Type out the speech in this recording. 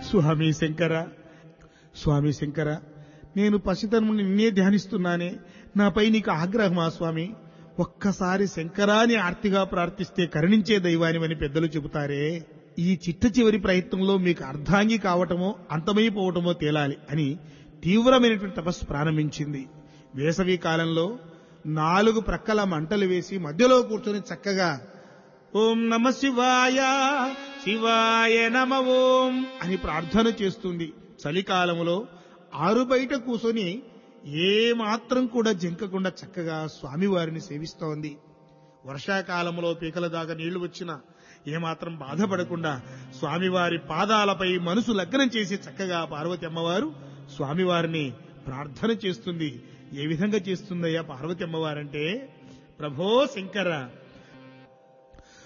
స్వామి శంకర స్వామి శంకర నేను పసితనము నిన్నే ధ్యానిస్తున్నానే నాపై నీకు ఆగ్రహమా స్వామి ఒక్కసారి శంకరాని ఆర్తిగా ప్రార్థిస్తే కరుణించే దైవానివని పెద్దలు చెబుతారే ఈ చిట్ట చివరి ప్రయత్నంలో మీకు అర్ధాంగి కావటమో అంతమైపోవటమో తేలాలి అని తీవ్రమైనటువంటి తపస్సు ప్రారంభించింది వేసవి కాలంలో నాలుగు ప్రక్కల మంటలు వేసి మధ్యలో కూర్చొని చక్కగా ఓం నమ శివాయ శివాయ నమ ఓం అని ప్రార్థన చేస్తుంది చలికాలములో ఆరు బయట కూర్చొని ఏ మాత్రం కూడా జంకకుండా చక్కగా స్వామివారిని సేవిస్తోంది వర్షాకాలంలో పీకల దాకా నీళ్లు వచ్చినా ఏమాత్రం బాధపడకుండా స్వామివారి పాదాలపై మనసు లగ్నం చేసి చక్కగా పార్వతి అమ్మవారు స్వామివారిని ప్రార్థన చేస్తుంది ఏ విధంగా చేస్తుందయ్యా పార్వతి అమ్మవారంటే ప్రభో శంకర